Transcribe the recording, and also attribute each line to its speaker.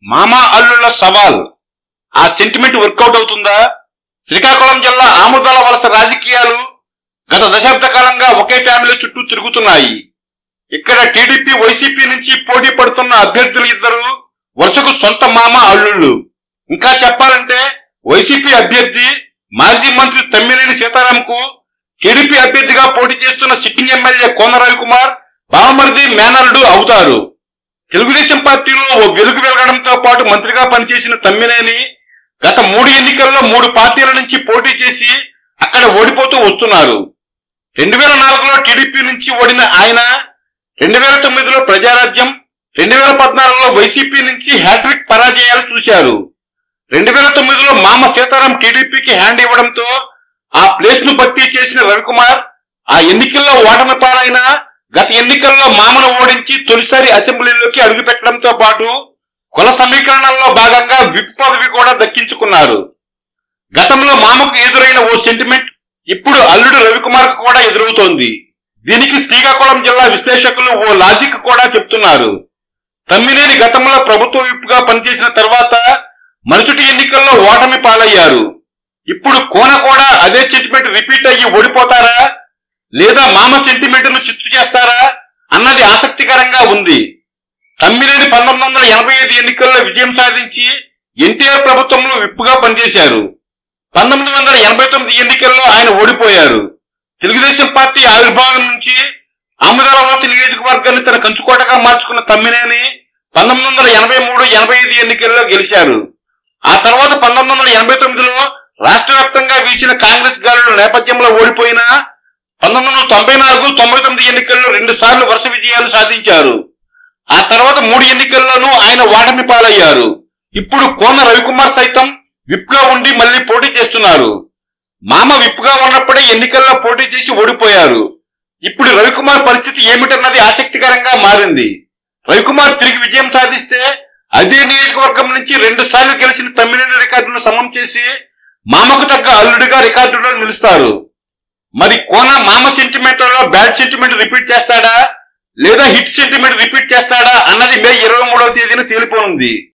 Speaker 1: మామా అల్లుళ్ళ సవాల్ ఆ సెంటిమెంట్ వర్కౌట్ అవుతుందా శ్రీకాకుళం జిల్లా ఆముదాల వలస రాజకీయాలు గత దశాబ్ద కాలంగా ఒకే ఫ్యామిలీ చుట్టూ తిరుగుతున్నాయి ఇక్కడ టీడీపీ వైసీపీ నుంచి పోటీ పడుతున్న అభ్యర్థులు ఇద్దరు వరుసకు సొంత మామ అల్లుళ్ళు ఇంకా చెప్పాలంటే వైసీపీ అభ్యర్థి మాజీ మంత్రి తమ్మినేని సీతారాంకు టీడీపీ అభ్యర్థిగా పోటీ చేస్తున్న సిట్టింగ్ ఎమ్మెల్యే కోన రవికుమార్ బావమరిది మేనల్లుడు అవుతారు తెలుగుదేశం పార్టీలో ఓ వెలుగు వెలగడంతో పాటు మంత్రిగా పనిచేసిన తమ్మినేని గత మూడు ఎన్నికల్లో మూడు పార్టీల నుంచి పోటీ చేసి అక్కడ ఓడిపోతూ వస్తున్నారు రెండు వేల నాలుగులో టీడీపీ నుంచి ఓడిన ఆయన రెండు వేల తొమ్మిదిలో ప్రజారాజ్యం రెండు వేల పద్నాలుగులో వైసీపీ నుంచి హ్యాట్రిక్ పరాజయాలు చూశారు రెండు వేల తొమ్మిదిలో మామ సీతారాం టీడీపీకి హ్యాండ్ ఇవ్వడంతో ఆ ప్లేస్ ను భర్తీ చేసిన రవికుమార్ ఆ ఎన్నికల్లో ఓటమి పాలైన గత ఎన్నికల్లో మామను ఓడించి తొలిసారి అసెంబ్లీలోకి అడుగుపెట్టడంతో పాటు కుల సమీకరణంలో భాగంగా విప్ పదవి కూడా దక్కించుకున్నారు గతంలో మామకు ఎదురైన ఓ సెంటిమెంట్ ఇప్పుడు అల్లుడు రవికుమార్ కూడా ఎదురవుతోంది దీనికి శ్రీకాకుళం జిల్లా విశ్లేషకులు ఓ లాజిక్ కూడా చెప్తున్నారు తమ్మినేని గతంలో ప్రభుత్వ విప్గా పనిచేసిన తర్వాత మరుసటి ఎన్నికల్లో ఓటమి పాలయ్యారు ఇప్పుడు కోన కూడా అదే సెంటిమెంట్ రిపీట్ అయ్యి ఓడిపోతారా లేదా మామ సెంటిమెంట్ ను చిత్తు చేస్తారా అన్నది ఆసక్తికరంగా ఉంది తమ్మినేని పంతొమ్మిది వందల ఎనభై ఐదు ఎన్నికల్లో విజయం సాధించి ఎన్టీఆర్ ప్రభుత్వంలో విప్పుగా పనిచేశారు పంతొమ్మిది వందల ఎనభై తొమ్మిది ఎన్నికల్లో ఆయన ఓడిపోయారు తెలుగుదేశం పార్టీ ఆవిర్భావం నుంచి అమరావతి నియోజకవర్గాన్ని తన కంచుకోటగా మార్చుకున్న తమ్మినేని పంతొమ్మిది వందల ఎనభై మూడు ఎనభై ఐదు ఎన్నికల్లో గెలిచారు ఆ తర్వాత పంతొమ్మిది వందల ఎనభై తొమ్మిదిలో రాష్ట్ర వ్యాప్తంగా వీచిన కాంగ్రెస్ గాలుల నేపథ్యంలో ఓడిపోయిన పంతొమ్మిది వందల తొంభై నాలుగు తొంభై తొమ్మిది ఎన్నికల్లో రెండు సార్లు వరుస విజయాలు సాధించారు ఆ తర్వాత మూడు ఎన్నికల్లోనూ ఆయన ఓటమి పాలయ్యారు ఇప్పుడు కోన రవికుమార్ సైతం విప్ గా ఉండి మళ్ళీ పోటీ చేస్తున్నారు మామ విప్ గా ఉన్నప్పుడే ఎన్నికల్లో పోటీ చేసి ఓడిపోయారు ఇప్పుడు రవికుమార్ పరిస్థితి ఏమిటన్నది ఆసక్తికరంగా మారింది రవికుమార్ తిరిగి విజయం సాధిస్తే అదే నియోజకవర్గం నుంచి రెండు సార్లు గెలిచిన తమ్మినేని రికార్డును సమం చేసి మామకు తగ్గ అల్లుడిగా రికార్డులో నిలుస్తారు మరి కోన మామ సెంటిమెంట్ లో బ్యాడ్ సెంటిమెంట్ రిపీట్ చేస్తాడా లేదా హిట్ సెంటిమెంట్ రిపీట్ చేస్తాడా అన్నది మే ఇరవై మూడవ తేదీన తేలిపోనుంది